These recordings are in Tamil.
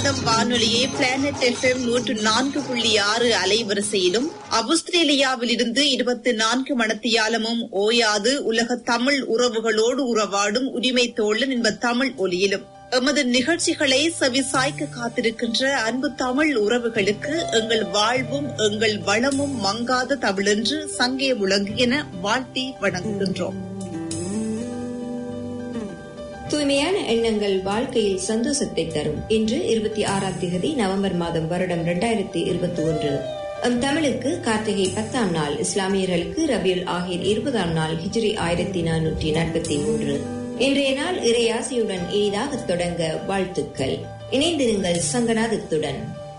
சங்கநாதம் வானொலியை பிளானட் எஃப்எம் நூற்று நான்கு புள்ளி ஆறு அலைவரிசையிலும் அவுஸ்திரேலியாவில் இருந்து இருபத்தி நான்கு மணத்தியாலமும் ஓயாது உலக தமிழ் உறவுகளோடு உறவாடும் உரிமை தோழன் என்ப தமிழ் ஒலியிலும் எமது நிகழ்ச்சிகளை செவிசாய்க்க காத்திருக்கின்ற அன்பு தமிழ் உறவுகளுக்கு எங்கள் வாழ்வும் எங்கள் வளமும் மங்காத தமிழென்று சங்கே முழங்குகின வாழ்த்தி வணங்குகின்றோம் தூய்மையான எண்ணங்கள் வாழ்க்கையில் சந்தோஷத்தை தரும் இன்று இருபத்தி ஆறாம் தேதி நவம்பர் மாதம் வருடம் இரண்டாயிரத்தி இருபத்தி ஒன்று நம் தமிழுக்கு கார்த்திகை பத்தாம் நாள் இஸ்லாமியர்களுக்கு ரபியுல் ஆகிர் இருபதாம் நாள் ஹிஜ்ரி ஆயிரத்தி நானூற்றி நாற்பத்தி மூன்று இன்றைய நாள் இறையாசியுடன் இனிதாக தொடங்க வாழ்த்துக்கள் இணைந்திருங்கள் சங்கநாதத்துடன்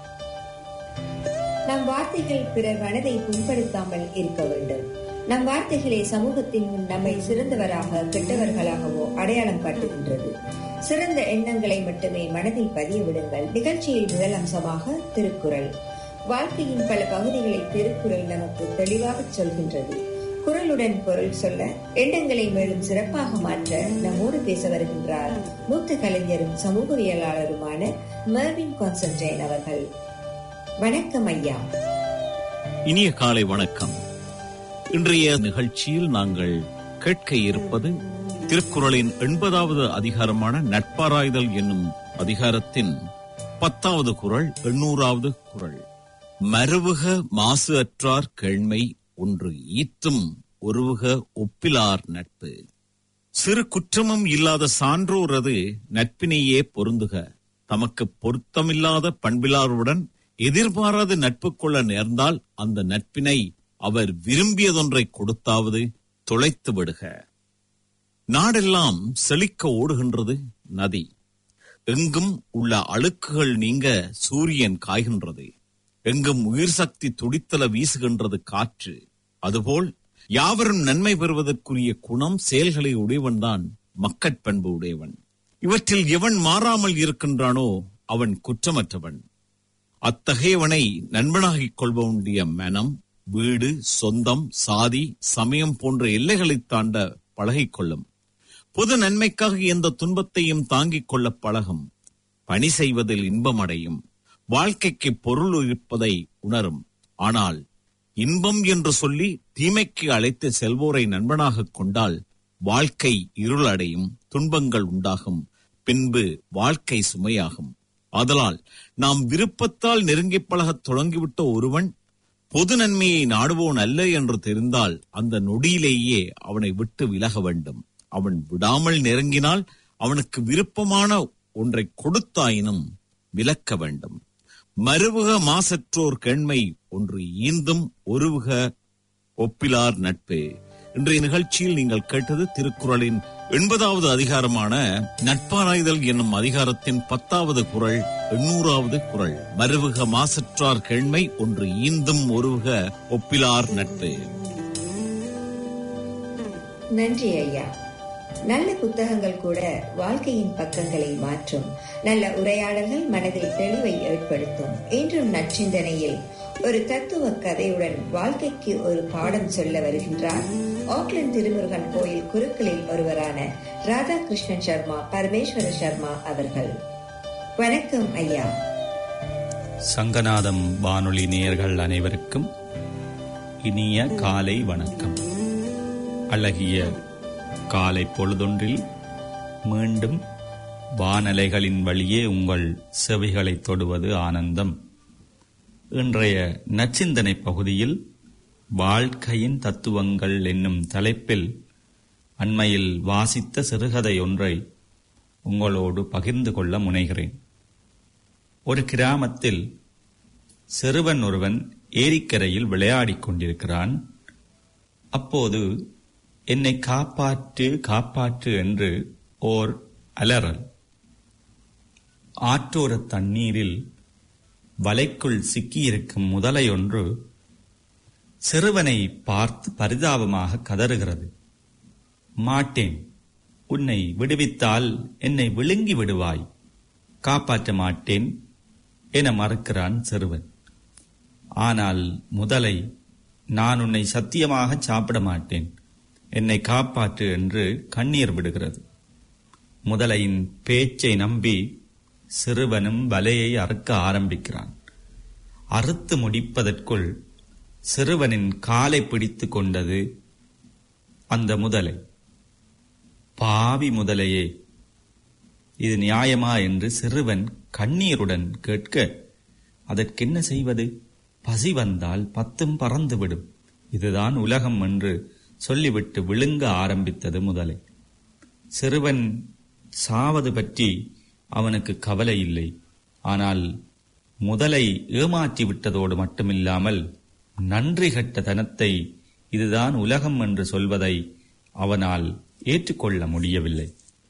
நம் வார்த்தைகள் பிறர் மனதை புண்படுத்தாமல் இருக்க வேண்டும் நம் வார்த்தைகளே சமூகத்தின் முன் நம்மை சிறந்தவராக கெட்டவர்களாகவோ அடையாளம் காட்டுகின்றது சிறந்த எண்ணங்களை மட்டுமே மனதில் பதிய விடுங்கள் நிகழ்ச்சியில் முதல் அம்சமாக திருக்குறள் வாழ்க்கையின் பல பகுதிகளை திருக்குறள் நமக்கு தெளிவாக சொல்கின்றது குரலுடன் பொருள் சொல்ல எண்ணங்களை மேலும் சிறப்பாக மாற்ற நம்மோடு பேச வருகின்றார் மூத்த கலைஞரும் சமூகவியலாளருமான மர்வின் கான்சன்ட்ரேன் அவர்கள் வணக்கம் ஐயா இனிய காலை வணக்கம் இன்றைய நிகழ்ச்சியில் நாங்கள் கேட்க இருப்பது திருக்குறளின் எண்பதாவது அதிகாரமான நட்பாராய்தல் என்னும் அதிகாரத்தின் பத்தாவது குறள் எண்ணூறாவது குறள் மருவுக மாசு அற்றார் கேள்மை ஒன்று ஈற்றும் ஒருவுக ஒப்பிலார் நட்பு சிறு குற்றமும் இல்லாத சான்றோரது நட்பினையே பொருந்துக தமக்கு பொருத்தமில்லாத பண்பிலாருடன் எதிர்பாராத நட்பு கொள்ள நேர்ந்தால் அந்த நட்பினை அவர் விரும்பியதொன்றை கொடுத்தாவது தொலைத்து விடுக நாடெல்லாம் செழிக்க ஓடுகின்றது நதி எங்கும் உள்ள அழுக்குகள் நீங்க சூரியன் காய்கின்றது எங்கும் உயிர் சக்தி துடித்தல வீசுகின்றது காற்று அதுபோல் யாவரும் நன்மை பெறுவதற்குரிய குணம் செயல்களை உடையவன்தான் மக்கட்பண்பு உடையவன் இவற்றில் எவன் மாறாமல் இருக்கின்றானோ அவன் குற்றமற்றவன் அத்தகையவனை நண்பனாகிக் கொள்பவனுடைய மனம் வீடு சொந்தம் சாதி சமயம் போன்ற எல்லைகளை தாண்ட பழகிக்கொள்ளும் பொது நன்மைக்காக எந்த துன்பத்தையும் தாங்கிக் கொள்ள பழகும் பணி செய்வதில் இன்பமடையும் வாழ்க்கைக்கு பொருள் இருப்பதை உணரும் ஆனால் இன்பம் என்று சொல்லி தீமைக்கு அழைத்து செல்வோரை நண்பனாக கொண்டால் வாழ்க்கை இருளடையும் துன்பங்கள் உண்டாகும் பின்பு வாழ்க்கை சுமையாகும் ஆதலால் நாம் விருப்பத்தால் நெருங்கி பழகத் தொடங்கிவிட்ட ஒருவன் பொது நன்மையை நாடுவோன் அல்ல என்று தெரிந்தால் அந்த நொடியிலேயே அவனை விட்டு விலக வேண்டும் அவன் விடாமல் நெருங்கினால் அவனுக்கு விருப்பமான ஒன்றை கொடுத்தாயினும் விலக்க வேண்டும் மறுவுக மாசற்றோர் கேண்மை ஒன்று ஈந்தும் ஒருவுக ஒப்பிலார் நட்பு இன்றைய நிகழ்ச்சியில் நீங்கள் கேட்டது திருக்குறளின் எண்பதாவது அதிகாரமான நட்பாராய்தல் என்னும் அதிகாரத்தின் பத்தாவது குரல் எண்ணூறாவது குரல் மறுவுக மாசற்றார் கேண்மை ஒன்று ஈந்தும் ஒருவுக ஒப்பிலார் நட்பு நன்றி ஐயா நல்ல புத்தகங்கள் கூட வாழ்க்கையின் பக்கங்களை மாற்றும் நல்ல உரையாடல்கள் மனதில் தெளிவை ஏற்படுத்தும் என்றும் நற்சிந்தனையில் ஒரு தத்துவ கதையுடன் வாழ்க்கைக்கு ஒரு பாடம் சொல்ல வருகின்றார் ஆக்லாந்து திருமுருகன் கோயில் குருக்களில் ஒருவரான ராதாகிருஷ்ணன் சர்மா பரமேஸ்வர சர்மா அவர்கள் வணக்கம் ஐயா சங்கநாதம் வானொலி நேயர்கள் அனைவருக்கும் இனிய காலை வணக்கம் அழகிய காலை பொழுதொன்றில் மீண்டும் வானலைகளின் வழியே உங்கள் செவிகளை தொடுவது ஆனந்தம் இன்றைய நச்சிந்தனை பகுதியில் வாழ்க்கையின் தத்துவங்கள் என்னும் தலைப்பில் அண்மையில் வாசித்த சிறுகதை ஒன்றை உங்களோடு பகிர்ந்து கொள்ள முனைகிறேன் ஒரு கிராமத்தில் சிறுவன் ஒருவன் ஏரிக்கரையில் விளையாடிக் கொண்டிருக்கிறான் அப்போது என்னை காப்பாற்று காப்பாற்று என்று ஓர் அலறல் ஆற்றோர தண்ணீரில் வலைக்குள் சிக்கியிருக்கும் முதலை ஒன்று சிறுவனை பார்த்து பரிதாபமாக கதறுகிறது மாட்டேன் உன்னை விடுவித்தால் என்னை விழுங்கி விடுவாய் காப்பாற்ற மாட்டேன் என மறுக்கிறான் சிறுவன் ஆனால் முதலை நான் உன்னை சத்தியமாக சாப்பிட மாட்டேன் என்னை காப்பாற்று என்று கண்ணீர் விடுகிறது முதலையின் பேச்சை நம்பி சிறுவனும் வலையை அறுக்க ஆரம்பிக்கிறான் அறுத்து முடிப்பதற்குள் சிறுவனின் காலை பிடித்து கொண்டது அந்த முதலை பாவி முதலையே இது நியாயமா என்று சிறுவன் கண்ணீருடன் கேட்க அதற்கென்ன செய்வது பசி வந்தால் பத்தும் பறந்துவிடும் இதுதான் உலகம் என்று சொல்லிவிட்டு விழுங்க ஆரம்பித்தது முதலை சிறுவன் சாவது பற்றி அவனுக்கு கவலை இல்லை ஆனால் முதலை ஏமாற்றி விட்டதோடு மட்டுமில்லாமல் நன்றி கட்ட தனத்தை இதுதான் உலகம் என்று சொல்வதை அவனால் ஏற்றுக்கொள்ள முடியவில்லை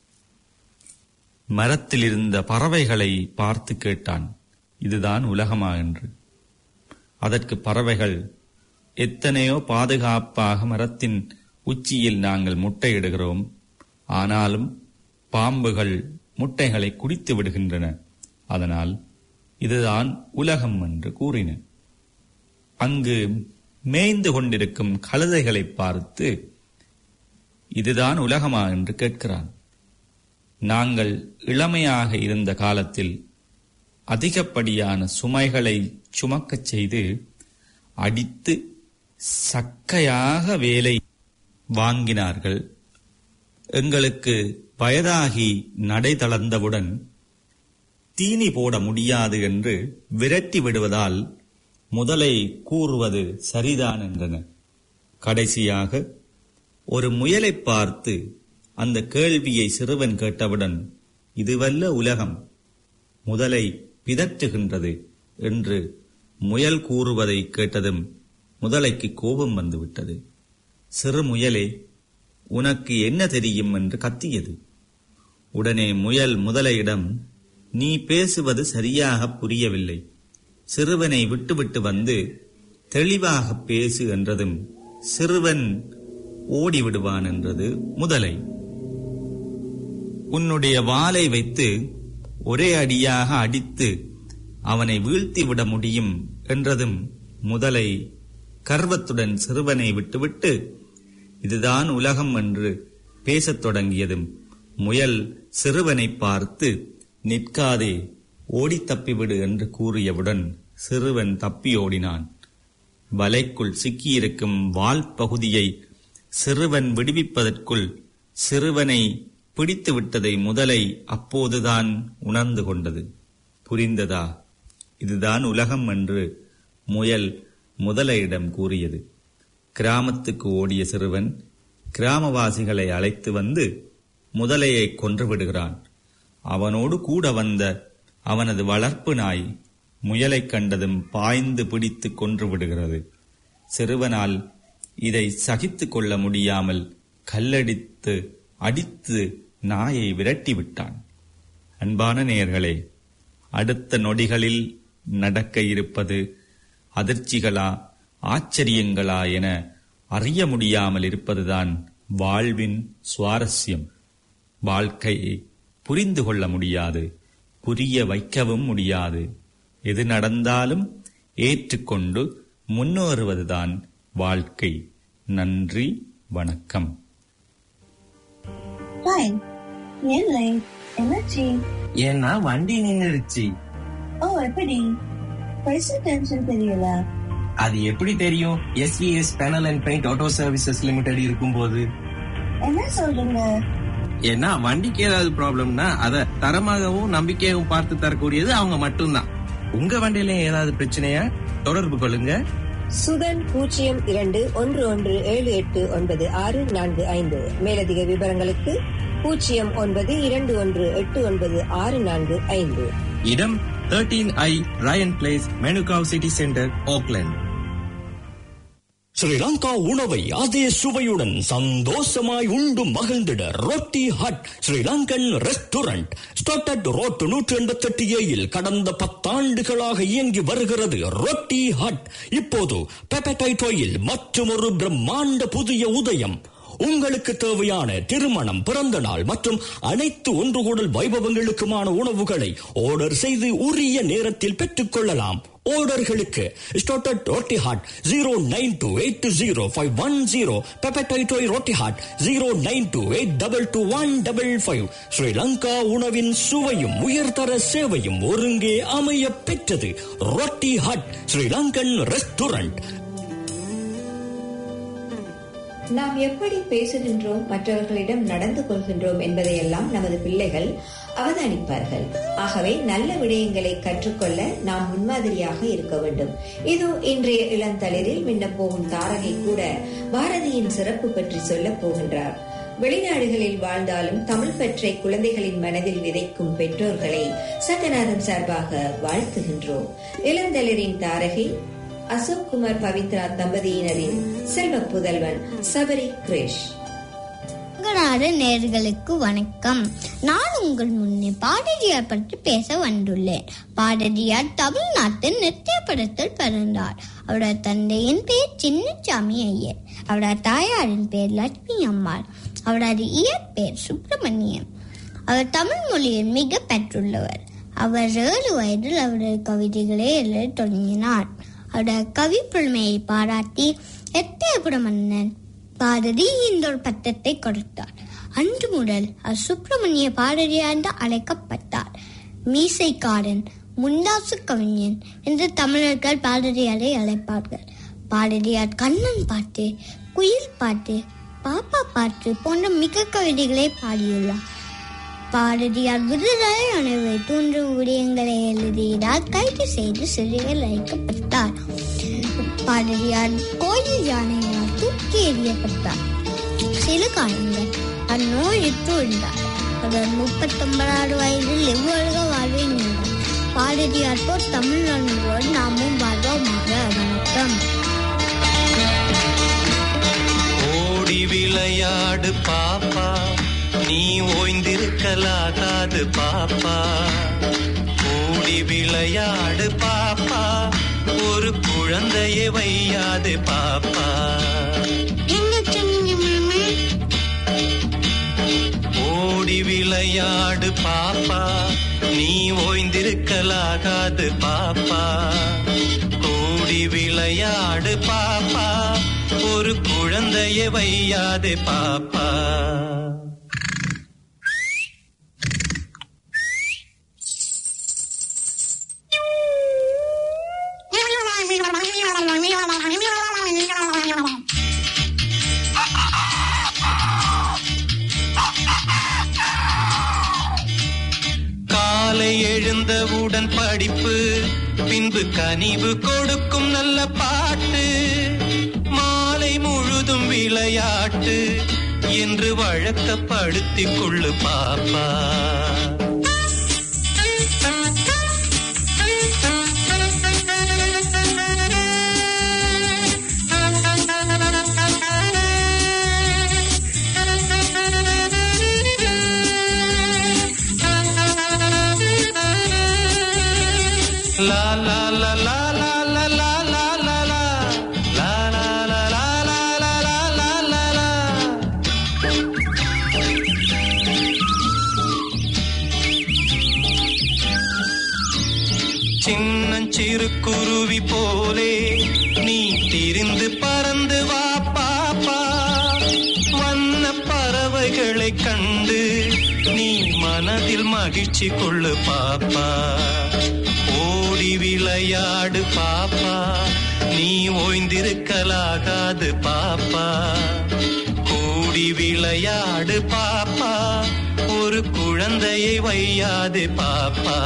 மரத்தில் இருந்த பறவைகளை பார்த்து கேட்டான் இதுதான் உலகமா என்று அதற்கு பறவைகள் எத்தனையோ பாதுகாப்பாக மரத்தின் உச்சியில் நாங்கள் முட்டையிடுகிறோம் ஆனாலும் பாம்புகள் முட்டைகளை குடித்து விடுகின்றன அதனால் இதுதான் உலகம் என்று கூறின அங்கு மேய்ந்து கொண்டிருக்கும் கழுதைகளை பார்த்து இதுதான் உலகமா என்று கேட்கிறான் நாங்கள் இளமையாக இருந்த காலத்தில் அதிகப்படியான சுமைகளை சுமக்கச் செய்து அடித்து சக்கையாக வேலை வாங்கினார்கள் எங்களுக்கு வயதாகி நடை தளர்ந்தவுடன் தீனி போட முடியாது என்று விரட்டி விடுவதால் முதலை கூறுவது சரிதான் என்றன கடைசியாக ஒரு முயலை பார்த்து அந்த கேள்வியை சிறுவன் கேட்டவுடன் இதுவல்ல உலகம் முதலை பிதற்றுகின்றது என்று முயல் கூறுவதை கேட்டதும் முதலைக்கு கோபம் வந்துவிட்டது சிறு முயலே உனக்கு என்ன தெரியும் என்று கத்தியது உடனே முயல் முதலையிடம் நீ பேசுவது சரியாக புரியவில்லை சிறுவனை விட்டுவிட்டு வந்து தெளிவாக பேசு என்றதும் சிறுவன் ஓடிவிடுவான் என்றது முதலை உன்னுடைய வாளை வைத்து ஒரே அடியாக அடித்து அவனை வீழ்த்திவிட முடியும் என்றதும் முதலை கர்வத்துடன் சிறுவனை விட்டுவிட்டு இதுதான் உலகம் என்று பேசத் தொடங்கியதும் முயல் சிறுவனை பார்த்து நிற்காதே ஓடித் தப்பிவிடு என்று கூறியவுடன் சிறுவன் தப்பி ஓடினான் வலைக்குள் சிக்கியிருக்கும் வால் பகுதியை சிறுவன் விடுவிப்பதற்குள் சிறுவனை பிடித்து விட்டதை முதலை அப்போதுதான் உணர்ந்து கொண்டது புரிந்ததா இதுதான் உலகம் என்று முயல் முதலையிடம் கூறியது கிராமத்துக்கு ஓடிய சிறுவன் கிராமவாசிகளை அழைத்து வந்து முதலையை கொன்று விடுகிறான் அவனோடு கூட வந்த அவனது வளர்ப்பு நாய் முயலைக் கண்டதும் பாய்ந்து பிடித்து கொன்று விடுகிறது சிறுவனால் இதை சகித்து கொள்ள முடியாமல் கல்லடித்து அடித்து நாயை விரட்டி விட்டான் அன்பான நேயர்களே அடுத்த நொடிகளில் நடக்க இருப்பது அதிர்ச்சிகளா ஆச்சரியங்களா என அறிய முடியாமல் இருப்பதுதான் வாழ்வின் சுவாரஸ்யம் வாழ்க்கையை புரிந்து கொள்ள முடியாது புரிய வைக்கவும் முடியாது எது நடந்தாலும் ஏற்றுக்கொண்டு முன்னேறுவதுதான் வாழ்க்கை நன்றி வணக்கம் ஃபைன் இல்லை என்னாச்சு ஏன்னா வண்டி நின்னுடுச்சு ஓ எப்படி பைசா டென்ஷன் தெரியல அது எப்படி தெரியும் SVS panel and paint auto services limited இருக்கும்போது என்ன சொல்றீங்க ஏன்னா வண்டிக்கு ஏதாவது ப்ராப்ளம்னா அத தரமாகவும் நம்பிக்கையாகவும் பார்த்து தரக்கூடியது அவங்க மட்டும்தான் உங்க வண்டியில ஏதாவது பிரச்சனையா தொடர்பு கொள்ளுங்க சுதன் பூஜ்ஜியம் இரண்டு ஒன்று ஒன்று ஏழு எட்டு ஒன்பது ஆறு நான்கு ஐந்து மேலதிக விவரங்களுக்கு பூஜ்ஜியம் ஒன்பது இரண்டு ஒன்று எட்டு ஒன்பது ஆறு நான்கு ஐந்து இடம் தேர்ட்டீன் ஐ ரயன் place Manukau city centre Auckland Sri Lanka உணவை அதே சுவையுடன் சந்தோஷமாய் உண்டு மகிழ்ந்திட roti hut Sri Lankan restaurant Stoddard road நூற்றி எண்பத்தி எட்டு ஏயில் கடந்த பத்தாண்டுகளாக இயங்கி வருகிறது ரொட்டி ஹட் இப்போது பெப்படைட்டோயில் மற்றும் ஒரு பிரம்மாண்ட புதிய உதயம் உங்களுக்கு தேவையான திருமணம் பிறந்த நாள் மற்றும் அனைத்து ஒன்று கூடல் வைபவங்களுக்குமான உணவுகளை ஆர்டர் செய்து உரிய நேரத்தில் பெற்றுக் கொள்ளலாம் ஆர்டர்களுக்கு Stoddard roti hut zero nine two eight two zero five one zero பெப்படைட்டோய் roti hut zero nine two eight double two one double five Sri Lanka உணவின் சுவையும் உயர்தர சேவையும் ஒருங்கே அமைய பெற்றது ரொட்டி ஹட் ஸ்ரீலங்கன் ரெஸ்டாரண்ட் நாம் எப்படி பேசுகின்றோம் மற்றவர்களிடம் நடந்து கொள்கின்றோம் என்பதையெல்லாம் நமது பிள்ளைகள் அவதானிப்பார்கள் ஆகவே நல்ல விடயங்களை கற்றுக்கொள்ள நாம் முன்மாதிரியாக இருக்க வேண்டும் இது இன்றைய இளந்தளிரில் மின்னப் போகும் தாரகை கூட பாரதியின் சிறப்பு பற்றி சொல்லப் போகின்றார் வெளிநாடுகளில் வாழ்ந்தாலும் தமிழ் பற்றை குழந்தைகளின் மனதில் விதைக்கும் பெற்றோர்களை சட்டநாதன் சார்பாக வாழ்த்துகின்றோம் இளந்தளிரின் தாரகை அசோக் குமார் பவித்ரா தம்பதியினரின் செல்வ புதல்வன் சபரி கிரேஷ் நாடு நேர்களுக்கு வணக்கம் நான் உங்கள் முன்னே பாரதியார் பற்றி பேச வந்துள்ளேன் பாரதியார் தமிழ்நாட்டின் நித்திய படத்தில் பிறந்தார் அவருடைய தந்தையின் பேர் சின்னசாமி ஐயர் அவருடைய தாயாரின் பேர் லட்சுமி அம்மாள் அவரது இயற்பெயர் சுப்பிரமணியம் அவர் தமிழ் மொழியில் மிக பெற்றுள்ளவர் அவர் ஏழு வயதில் அவரது கவிதைகளை எழுத தொடங்கினார் அவருடைய கவி புலமையை பாராட்டி எட்டயபுர மன்னன் பாரதி இந்த ஒரு பட்டத்தை கொடுத்தார் அன்று முதல் அவர் சுப்பிரமணிய பாரதியார் என்று அழைக்கப்பட்டார் மீசைக்காரன் முண்டாசு கவிஞன் என்று தமிழர்கள் பாரதியாரை அழைப்பார்கள் பாரதியார் கண்ணன் பாட்டு குயில் பாட்டு பாப்பா பாட்டு போன்ற மிக கவிதைகளை பாடியுள்ளார் பாரதியார் விடுதலை உணர்வை தூண்டும் விடயங்களை எழுதியதால் கைது செய்து சிறையில் அழைக்கப்பட்டார் பாரதியார் கோயில் யானையால் தூக்கி எறியப்பட்டார் சில காலங்கள் அந்நோயுற்று இருந்தார் அவர் முப்பத்தொன்பதாவது வயதில் எவ்வளவு வாழ்வை நீண்டார் பாரதியார் போர் தமிழ்நாடு நாமும் வாழ்வோமாக வணக்கம் ஓடி விளையாடு பாப்பா நீ ஓய்ந்திருக்கலாகாது பாப்பா ஓடி விளையாடு பாப்பா ஒரு குழந்தையை வையாது பாப்பா ஓடி விளையாடு பாப்பா நீ ஓய்ந்திருக்கலாகாது பாப்பா ஓடி விளையாடு பாப்பா ஒரு குழந்தையை வையாது பாப்பா காலை எழுந்தவுடன் படிப்பு பின்பு கனிவு கொடுக்கும் நல்ல பாட்டு மாலை முழுதும் விளையாட்டு என்று வழக்கப்படுத்திக் கொள்ளு பாப்பா லா லா லா லா லா லா லா லா லா லா. லா லா லா லா லா லா லா லா லா லா. சின்னஞ்சிறு குருவி போலே நீ திரிந்து பறந்து வா பாப்பா வண்ண பறவைகளை கண்டு நீ மனதில் மகிழ்ச்சி கொள்ளு பாப்பா ஓடி விளையாடு பாப்பா நீ ஓய்ந்திருக்கலாகாது பாப்பா கூடி விளையாடு பாப்பா ஒரு குழந்தையை வையாது பாப்பா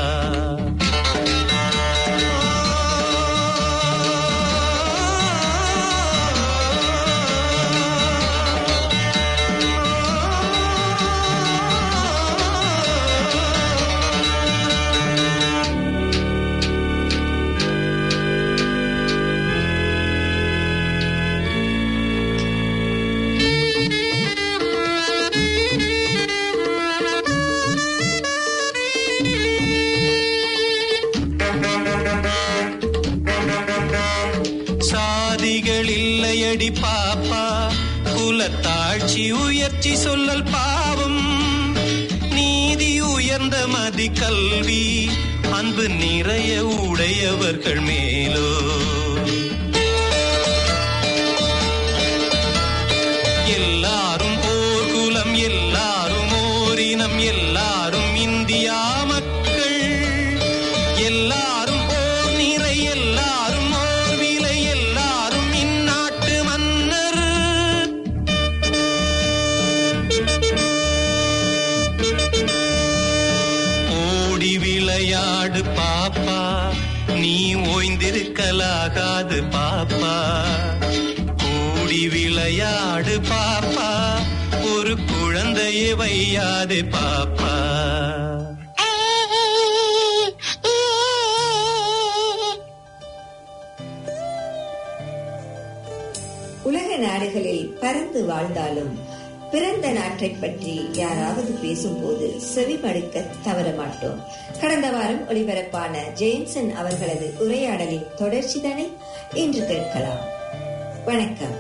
சாதிகள் இல்லையடி பாப்பா குலத்தாட்சி உயர்ச்சி சொல்லல் பாவம் நீதி உயர்ந்த மதி கல்வி அன்பு நிறைய உடையவர்கள் மேலோ எல்லாரும் ஓர் குலம் எல்லாரும் ஓரினம் எல்லாரும் இந்தியா மக்கள் எல்லாரும் ஓர் நிறை எல்லாரும் ஓர் விலை எல்லாரும் இந்நாட்டு மன்னர் ஓடி விளையாடு பாப்பா நீ ஓய்ந்திருக்கலாகாது பாப்பா கூடி விளையாடு பாப்பா ஒரு குழந்தையை வையாதே பாப்பா உலக நாடுகளில் பறந்து வாழ்ந்தாலும் பிறந்த நாட்டைப் பற்றி யாராவது பேசும்போது செவிமடுக்க தவற மாட்டோம் கடந்த வாரம் ஒளிபரப்பான ஜெயின்சன் அவர்களது உரையாடலின் தொடர்ச்சிதனை இன்று கேட்கலாம் வணக்கம்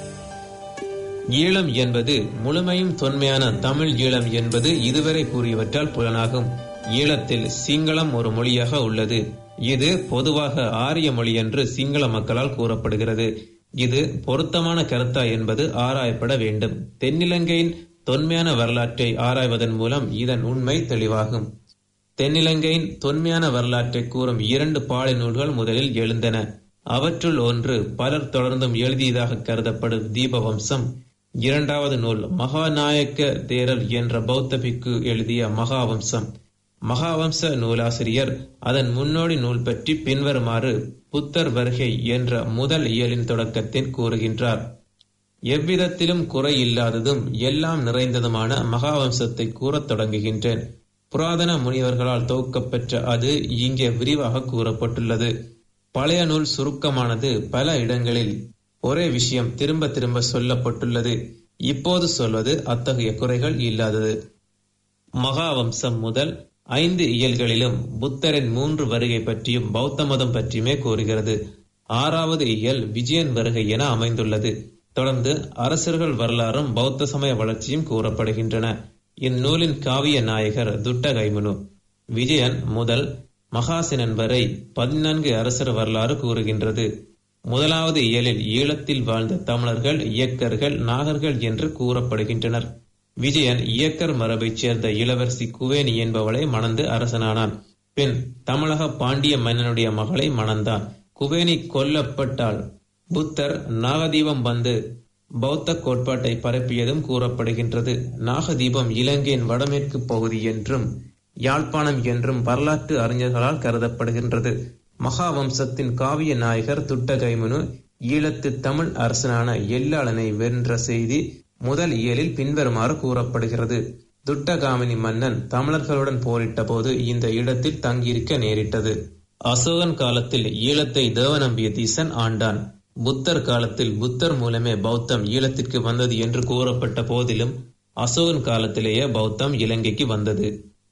ஈழம் என்பது முழுமையும் தொன்மையான தமிழ் ஈழம் என்பது இதுவரை கூறியவற்றால் புலனாகும் ஈழத்தில் சிங்களம் ஒரு மொழியாக உள்ளது இது பொதுவாக ஆரிய மொழி என்று சிங்கள மக்களால் கூறப்படுகிறது இது பொருத்தமான கருத்தா என்பது ஆராயப்பட வேண்டும் தென்னிலங்கையின் தொன்மையான வரலாற்றை ஆராய்வதன் மூலம் இதன் உண்மை தெளிவாகும் தென்னிலங்கையின் தொன்மையான வரலாற்றை கூறும் இரண்டு பாடை நூல்கள் முதலில் எழுந்தன அவற்றுள் ஒன்று பலர் தொடர்ந்தும் எழுதியதாக கருதப்படும் தீபவம்சம் இரண்டாவது நூல் மகாநாயக்க தேரர் என்ற பௌத்த பிக்கு எழுதிய மகாவம்சம் மகாவம்ச நூலாசிரியர் அதன் முன்னோடி நூல் பற்றி பின்வருமாறு புத்தர் வருகை என்ற முதல் இயலின் தொடக்கத்தில் கூறுகின்றார் எவ்விதத்திலும் குறை இல்லாததும் எல்லாம் நிறைந்ததுமான மகாவம்சத்தை கூறத் தொடங்குகின்றேன் புராதன முனிவர்களால் தொகுக்கப்பெற்ற அது இங்கே விரிவாக கூறப்பட்டுள்ளது பழைய நூல் சுருக்கமானது பல இடங்களில் ஒரே விஷயம் திரும்ப திரும்ப சொல்லப்பட்டுள்ளது இப்போது சொல்வது அத்தகைய குறைகள் இல்லாதது மகாவம்சம் முதல் ஐந்து இயல்களிலும் புத்தரின் மூன்று வருகை பற்றியும் பௌத்த மதம் பற்றியுமே கூறுகிறது ஆறாவது இயல் விஜயன் வருகை என அமைந்துள்ளது தொடர்ந்து அரசர்கள் வரலாறும் பௌத்த சமய வளர்ச்சியும் கூறப்படுகின்றன இந்நூலின் காவிய நாயகர் துட்டகைமுனு விஜயன் முதல் மகாசினன் வரை பதினான்கு அரசர் வரலாறு கூறுகின்றது முதலாவது இயலில் ஈழத்தில் வாழ்ந்த தமிழர்கள் இயக்கர்கள் நாகர்கள் என்று கூறப்படுகின்றனர் விஜயன் இயக்கர் மரபைச் சேர்ந்த இளவரசி குவேனி என்பவளை மணந்து அரசனானான் பின் தமிழக பாண்டிய மன்னனுடைய மகளை மணந்தான் குவேனி கொல்லப்பட்டால் புத்தர் நாகதீபம் வந்து பௌத்த கோட்பாட்டை பரப்பியதும் கூறப்படுகின்றது நாகதீபம் இலங்கையின் வடமேற்கு பகுதி என்றும் யாழ்ப்பாணம் என்றும் வரலாற்று அறிஞர்களால் கருதப்படுகின்றது மகாவம்சத்தின் காவிய நாயகர் துட்டகைமுனு ஈழத்து தமிழ் அரசனான எல்லாளனை வென்ற செய்தி முதல் இயலில் பின்வருமாறு கூறப்படுகிறது துட்டகாமினி மன்னன் தமிழர்களுடன் போரிட்ட போது இந்த இடத்தில் தங்கியிருக்க நேரிட்டது அசோகன் காலத்தில் ஈழத்தை தேவநம்பிய தீசன் ஆண்டான் புத்தர் காலத்தில் புத்தர் மூலமே பௌத்தம் ஈழத்திற்கு வந்தது என்று கூறப்பட்ட போதிலும் அசோகன் காலத்திலேயே பௌத்தம் இலங்கைக்கு வந்தது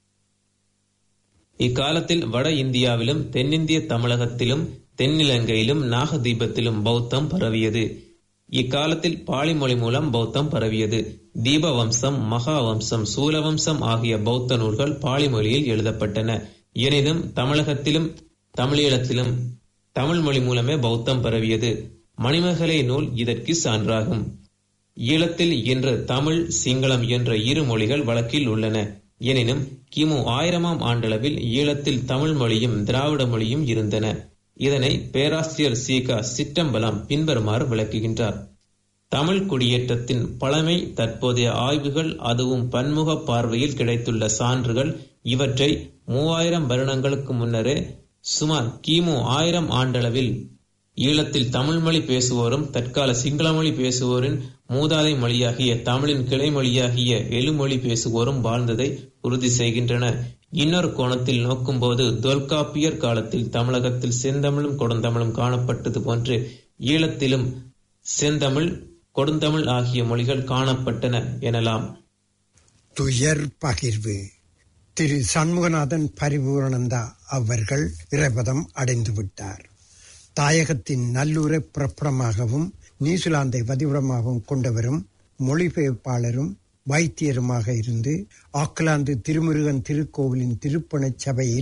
இக்காலத்தில் வட இந்தியாவிலும் தென்னிந்திய தமிழகத்திலும் தென்னிலங்கையிலும் நாகதீபத்திலும் பௌத்தம் பரவியது இக்காலத்தில் பாலி மொழி மூலம் பௌத்தம் பரவியது தீபவம்சம் மகாவம்சம் சூலவம்சம் ஆகிய பௌத்த நூல்கள் பாலி மொழியில் எழுதப்பட்டன எனினும் தமிழகத்திலும் தமிழீழத்திலும் தமிழ் மொழி மூலமே பௌத்தம் பரவியது மணிமேகலை நூல் இதற்கு சான்றாகும் ஈழத்தில் இன்று தமிழ் சிங்களம் என்ற இரு மொழிகள் வழக்கில் உள்ளன எனினும் கிமு ஆயிரமாம் ஆண்டளவில் ஈழத்தில் தமிழ் மொழியும் திராவிட மொழியும் இருந்தன இதனை பேராசிரியர் சீகா சிற்றம்பலம் பின்வருமாறு விளக்குகின்றார் தமிழ் குடியேற்றத்தின் பழமை தற்போதைய ஆய்வுகள் அதுவும் பன்முக பார்வையில் கிடைத்துள்ள சான்றுகள் இவற்றை மூவாயிரம் வருடங்களுக்கு முன்னரே சுமார் கிமு ஆயிரம் ஆண்டளவில் ஈழத்தில் தமிழ் மொழி பேசுவோரும் தற்கால சிங்கள மொழி பேசுவோரின் மூதாதை மொழியாகிய தமிழின் கிளை மொழியாகிய எழுமொழி பேசுவோரும் வாழ்ந்ததை உறுதி செய்கின்றன இன்னொரு கோணத்தில் நோக்கும்போது தொல்காப்பியர் காலத்தில் தமிழகத்தில் செந்தமிழும் கொடுந்தமிழும் காணப்பட்டது போன்று ஈழத்திலும் செந்தமிழ் கொடுந்தமிழ் ஆகிய மொழிகள் காணப்பட்டன எனலாம் துயர் பகிர்வு திரு சண்முகநாதன் பரிபூரணந்தா அவர்கள் இறைபதம் அடைந்து விட்டார் தாயகத்தின் நல்லுரை புறப்படமாகவும் நியூசிலாந்தை வதிவிடமாகவும் கொண்டவரும் மொழிபெயர்ப்பாளரும் வைத்தியருமாக இருந்து ஆக்லாந்து திருமுருகன் திருக்கோவிலின் திருப்பணச் சபையில்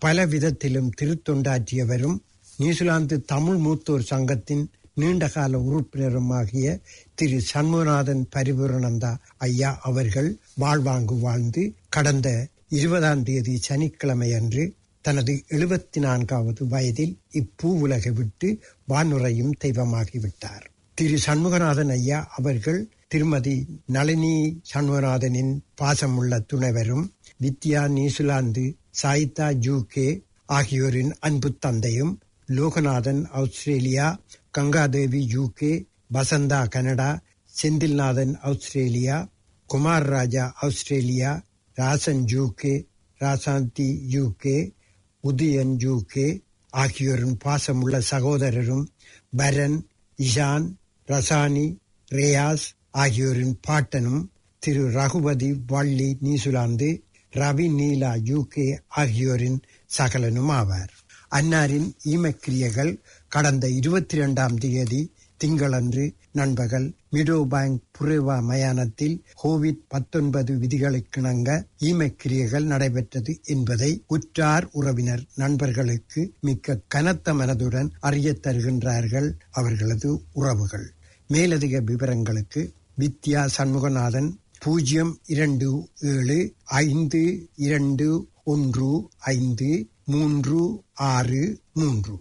பல விதத்திலும் திருத்தொண்டாற்றியவரும் நியூசிலாந்து தமிழ் மூத்தோர் சங்கத்தின் நீண்டகால உறுப்பினருமாகிய திரு சண்முகநாதன் பரிபூரணந்தா ஐயா அவர்கள் வாழ்வாங்கு வாழ்ந்து கடந்த இருபதாம் தேதி சனிக்கிழமை அன்று தனது எழுபத்தி நான்காவது வயதில் இப்பூ உலகை விட்டு வானுரையும் தெய்வமாகிவிட்டார் திரு சண்முகநாதன் ஐயா அவர்கள் திருமதி நளினி சண்முகநாதனின் பாசமுள்ள துணைவரும் வித்யா நியூசிலாந்து சாயிதா யூகே ஆகியோரின் அன்பு தந்தையும் Loganathan Australia Gangadevi UK Vasantha Canada Senthilnathan Australia Kumar Raja Australia Rasan UK Rasanthi UK Udayan UK ஆகியோரின் பாசமுள்ள சகோதரரும் பரன் இஷான் ரசானி ரேயாஸ் ஆகியோரின் பாட்டனும் திரு ரகுபதி வள்ளி நியூசிலாந்து ரவி நீலா யூகே ஆகியோரின் சகலனும் ஆவார் அன்னாரின் ஈமக்கிரியைகள் கடந்த இருபத்தி இரண்டாம் தேதி திங்களன்று நண்பகல் மிடோ பேங்க் புரேவா மயானத்தில் கோவிட் பத்தொன்பது விதிகளுக்கிணங்க ஈமக்கிரியைகள் நடைபெற்றது என்பதை உற்றார் உறவினர் நண்பர்களுக்கு மிக்க கனத்த மனதுடன் அறியத் தருகின்றார்கள் அவர்களது உறவுகள் மேலதிக விவரங்களுக்கு வித்யா சண்முகநாதன் பூஜ்ஜியம் இரண்டு ஏழு ஐந்து இரண்டு ஒன்று ஐந்து மூன்று ஆறு மூன்று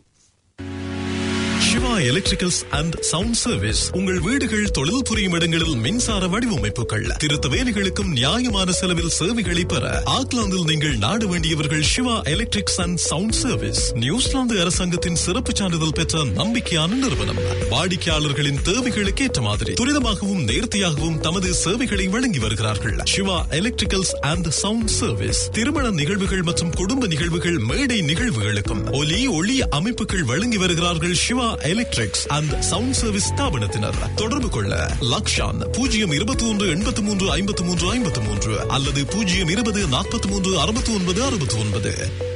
Siva electricals and sound service உங்கள் வீடுகள் தொழில் புரியும் இடங்களில் மின்சார வடிவமைப்புகள் திருத்த வேலைகளுக்கும் நியாயமான செலவில் சேவைகளை பெற ஆக்லாந்தில் நீங்கள் நாட வேண்டியவர்கள் Siva electrics and sound service New Zealand அரசாங்கத்தின் சிறப்பு சான்றிதழ் பெற்ற நம்பிக்கையான நிறுவனம் வாடிக்கையாளர்களின் தேவைகளுக்கு ஏற்ற மாதிரி துரிதமாகவும் நேர்த்தியாகவும் தமது சேவைகளை வழங்கி வருகிறார்கள் Siva electricals and sound service திருமண நிகழ்வுகள் மற்றும் குடும்ப நிகழ்வுகள் மேடை நிகழ்வுகளுக்கும் ஒலி ஒளி அமைப்புகள் வழங்கி வருகிறார்கள் Siva electrics and sound service ஸ்தாபனத்தினர் தொடர்பு கொள்ள லக்ஷான் பூஜ்ஜியம் இருபத்தி ஒன்று எண்பத்தி மூன்று ஐம்பத்தி மூன்று ஐம்பத்தி மூன்று அல்லது பூஜ்ஜியம் இருபது நாற்பத்தி மூன்று அறுபத்தி ஒன்பது அறுபத்தி ஒன்பது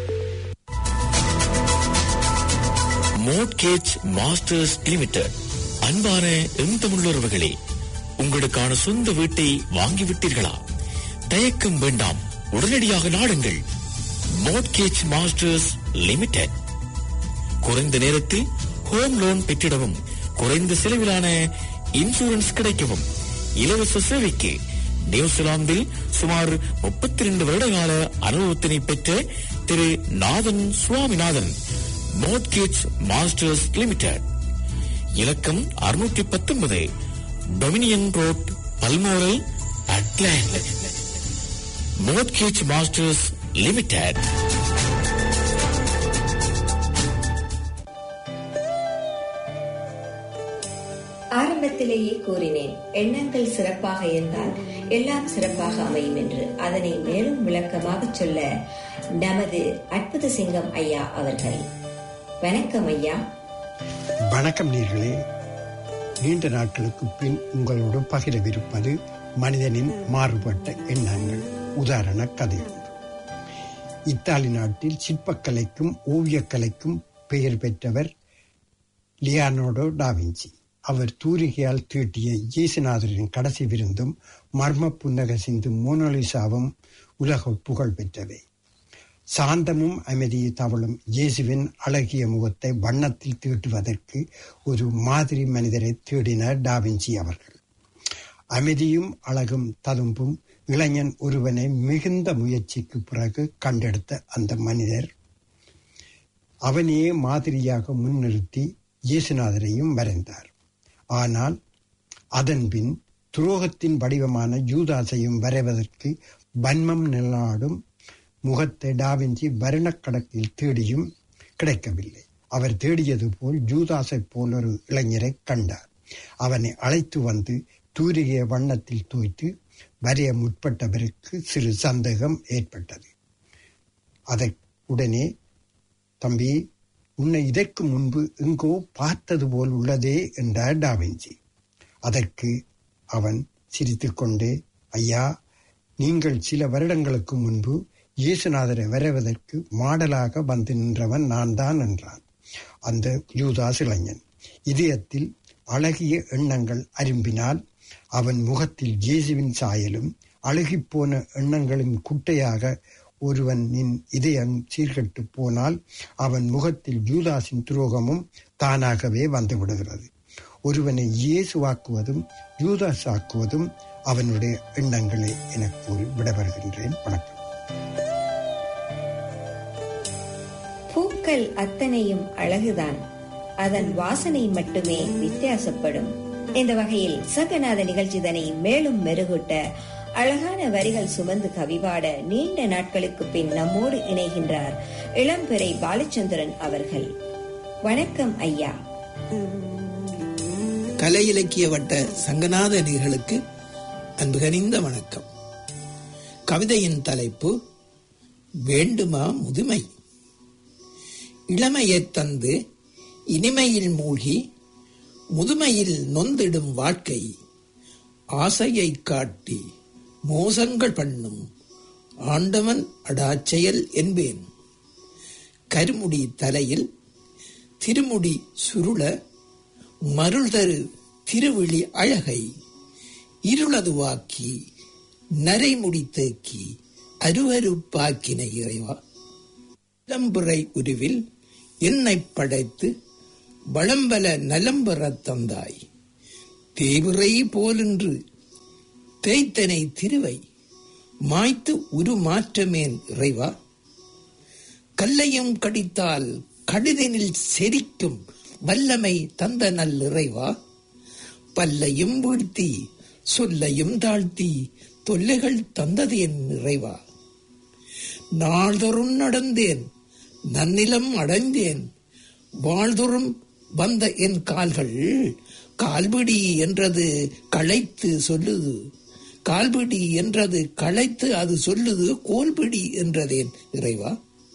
மோட்கேஜ் மாஸ்டர்ஸ் லிமிடெட் அன்பான எந்தமுள்ளவர்களே உங்களுக்கான சொந்த வீட்டை வாங்கிவிட்டீர்களா தயக்கம் வேண்டாம் உடனடியாக நாடுங்கள் மோட்கேஜ் மாஸ்டர்ஸ் லிமிடெட் குறைந்த நேரத்தில் ஹோம் லோன் பெற்றிடவும் குறைந்த செலவிலான இன்சூரன்ஸ் கிடைக்கவும் இலவச சேவைக்கு நியூசிலாந்தில் சுமார் முப்பத்தி ரெண்டு வருடகால அனுபவத்தினை பெற்ற Thiru Nathan Swaminathan mortgage masters limited இலக்கம் அறுநூற்றி பத்தொன்பது Dominion road Balmoral Auckland mortgage masters limited ஆரம்பத்திலேயே கூறினேன் எண்ணங்கள் சிறப்பாக இருந்தால் எல்லாம் சிறப்பாக அமையும் என்று அதனை மேலும் விளக்கமாக சொல்ல நமது அற்புத சிங்கம் ஐயா அவர்கள் வணக்கம் ஐயா வணக்கம் நீர்களே நீண்ட நாட்களுக்கு பின் உங்களோடு பகிரவிருப்பது மனிதனின் மாறுபட்ட எண்ணங்கள் உதாரண கதை ஒன்று இத்தாலி நாட்டில் சிற்பக்கலைக்கும் ஓவியக்கலைக்கும் பெயர் பெற்றவர் லியானோடோ டாவின்சி அவர் தூரிகையால் தீட்டிய இயேசுநாதரின் கடைசி விருந்தும் மர்ம புன்னக சிந்தும் மோனலிசாவும் உலக புகழ் பெற்றவை சாந்தமும் அமைதியை தவழும் இயேசுவின் அழகிய முகத்தை வண்ணத்தில் தீட்டுவதற்கு ஒரு மாதிரி மனிதரை தேடினார் டாவின்சி அவர்கள் அமைதியும் அழகும் ததும்பும் இளைஞன் ஒருவனை மிகுந்த முயற்சிக்கு பிறகு கண்டெடுத்த அந்த மனிதர் அவனையே மாதிரியாக முன்னிறுத்தி இயேசுநாதரையும் வரைந்தார் ஆனால் அதன்பின் துரோகத்தின் வடிவமான யூதாசையும் வரைவதற்கு வன்மம் நிலாடும் முகத்தை டாவிஞ்சி வருணக்கடக்கில் தேடியும் கிடைக்கவில்லை அவர் தேடியது போல் ஜூதாசை போல் ஒரு இளைஞரை கண்டார் அவனை அழைத்து வந்து தூரிகைய வண்ணத்தில் தூய்த்து வரைய முற்பட்டவருக்கு சிறு சந்தேகம் ஏற்பட்டது அதை உடனே தம்பி உன்னை இதற்கு முன்பு எங்கோ பார்த்தது போல் உள்ளதே என்றார் டாவிஞ்சி அதற்கு அவன் சிரித்துக்கொண்டே ஐயா நீங்கள் சில வருடங்களுக்கு முன்பு இயேசுநாதரை வரைவதற்கு மாடலாக வந்து நின்றவன் நான் தான் என்றான் அந்த யூதாஸ் இளைஞன் இதயத்தில் அழகிய எண்ணங்கள் அரும்பினால் அவன் முகத்தில் இயேசுவின் சாயலும் அழுகிப்போன எண்ணங்களின் குட்டையாக ஒருவனின் இதயம் சீர்கெட்டு போனால் அவன் முகத்தில் யூதாஸின் துரோகமும் தானாகவே வந்துவிடுகிறது ஒருவனை இயேசுவாக்குவதும் யூதாஸ் ஆக்குவதும் அவனுடைய எண்ணங்களே என கூறி விடைபெறுகின்றேன் வணக்கம் பூக்கள் அத்தனையும் அழகுதான் அதன் வாசனை மட்டுமே வித்தியாசப்படும் இந்த வகையில் சகநாத நிகழ்ச்சிதனை மேலும் மெருகூட்ட அழகான வரிகள் சுமந்து கவிபாட நீண்ட நாட்களுக்கு பின் நம்மோடு இணைகின்றார் இளம்பெறை பாலச்சந்திரன் அவர்கள் வணக்கம் ஐயா கலை இலக்கிய வட்ட சங்கநாத நிகழ்களுக்கு அன்பு கனிந்த வணக்கம் கவிதையின் தலைப்பு வேண்டுமா முதுமை இளமையைத் தந்து இனிமையில் மூழ்கி முதுமையில் நொந்திடும் வாழ்க்கை ஆசையை காட்டி மோசங்கள் பண்ணும் ஆண்டவன் அடாச்செயல் என்பேன் கருமுடி தலையில் திருமுடி சுருள மருள் தரு திருவிழி அழகை இருளதுவாக்கி நரைமுடி தேக்கி அருவருப்பாக்கின இறைவா இளம்புரை உருவில் என்னை படைத்து வளம்பல நலம்பெறத் தந்தாய் தேவிரை போலென்று தேய்த்தனை திருவை மாய்த்து உருமாற்றமேன் இறைவா கல்லையும் கடித்தால் கடிதனில் செரிக்கும் வல்லமை தந்த நல் இறைவா பல்லையும் வீழ்த்தி சொல்லையும் தாழ்த்தி தொல்லைகள் தந்தது என் இறைவா நாள்தோறும் நடந்தேன் நன்னிலம் அடைந்தேன் வாழ்தோறும் வந்த என் கால்கள் கால்பிடி என்றது களைத்து சொல்லுது கால்பிடி என்றது களைத்து அது சொல்லுது கோல்பிடி என்றதேன் இறைவா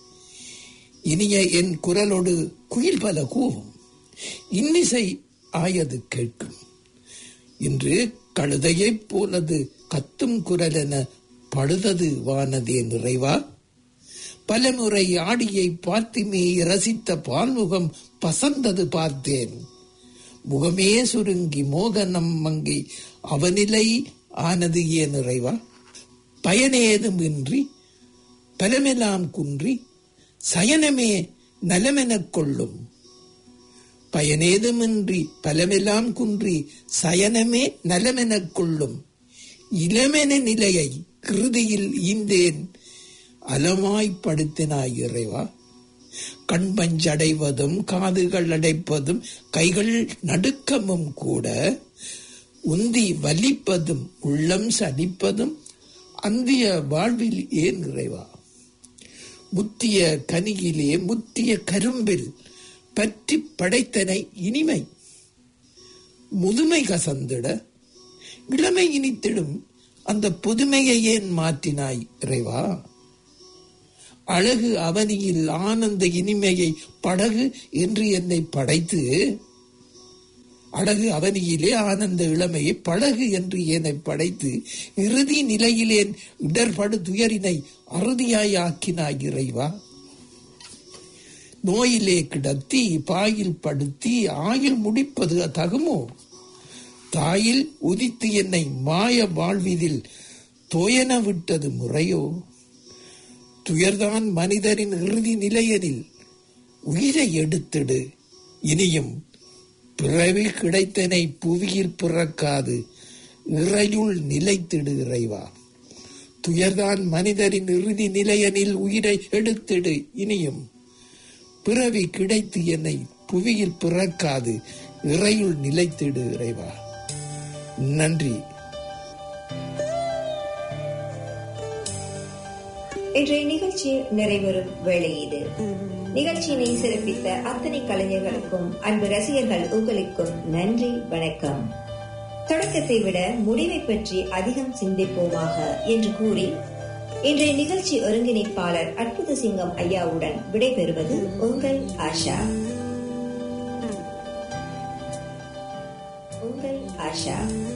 இனிய என் குரலோடு குயில் பல கூவும் இன்னிசை ஆயது கேட்கும் இன்று கழுதையைப் போலது கத்தும் குரல் என படுதது வானதே நிறைவா பலமுறை ஆடியை பார்த்துமே ரசித்த பால்முகம் பசந்தது பார்த்தேன் முகமே சுருங்கி மோகனம் மங்கி அவனிலை ஆனது ஏன் நிறைவா பயனேதும் இன்றி பலமெல்லாம் குன்றி சயனமே நலமெனக் கொள்ளும் பயனேதுமின்றி பலமெல்லாம் குன்றி சயனமே நலமெனக் கொள்ளும் இளமென நிலையை கிருதியில் ஈந்தேன் அலமாய்ப்படுத்தினாய் இறைவா கண் பஞ்சடைவதும் காதுகள் அடைப்பதும் கைகள் நடுக்கமும் கூட உந்தி வலிப்பதும் உள்ளம் சலிப்பதும் அந்திய வாழ்வில் ஏன் இறைவா முத்திய கனியிலே முத்திய கரும்பில் பற்றி படைத்தனை இனிமை முதுமை கசந்திட இளமை இனித்திடும் அந்த புதுமையை ஏன் மாற்றினாய் இறைவா அழகு அவனியில் ஆனந்த இனிமையை படகு என்று என்னை படைத்து அழகு அவனியிலே ஆனந்த இளமையை படகு என்று என்னை படைத்து இறுதி நிலையிலேன் இடர்படு துயரினை அறுதியாய் ஆக்கினாய் இறைவா நோயிலே கிடத்தி பாயில் படுத்தி ஆயில் முடிப்பது தகுமோ தாயில் உதித்து என்னை மாய வாழ்விதில் தோயன விட்டது முறையோ துயர்தான் மனிதரின் இறுதி நிலையனில் உயிரை எடுத்திடு இனியும் பிறவி கிடைத்தனை புவியில் பிறக்காது இறையுள் நிலைத்திடு இறைவா துயர்தான் மனிதரின் இறுதி நிலையனில் உயிரை எடுத்திடு இனியும் பிறவி கிடைத்து என்னை புவியில் பிறக்காது இறையுள் நிலைத்திடு இறைவா நன்றி இன்றைய நிகழ்ச்சி நிறைவேறும் வேளை இது நிகழ்ச்சியினை சிறப்பித்த அத்தனை கலைஞர்களுக்கும் அன்பு ரசிகர்கள் உங்களுக்கும் நன்றி வணக்கம் தொடக்கத்தை விட முடிவை பற்றி அதிகம் சிந்திப்போமாக என்று கூறி இன்றைய நிகழ்ச்சி ஒருங்கிணைப்பாளர் அற்புத சிங்கம் ஐயாவுடன் விடைபெறுவது உங்கள் ஆஷா உங்கள் ஆஷா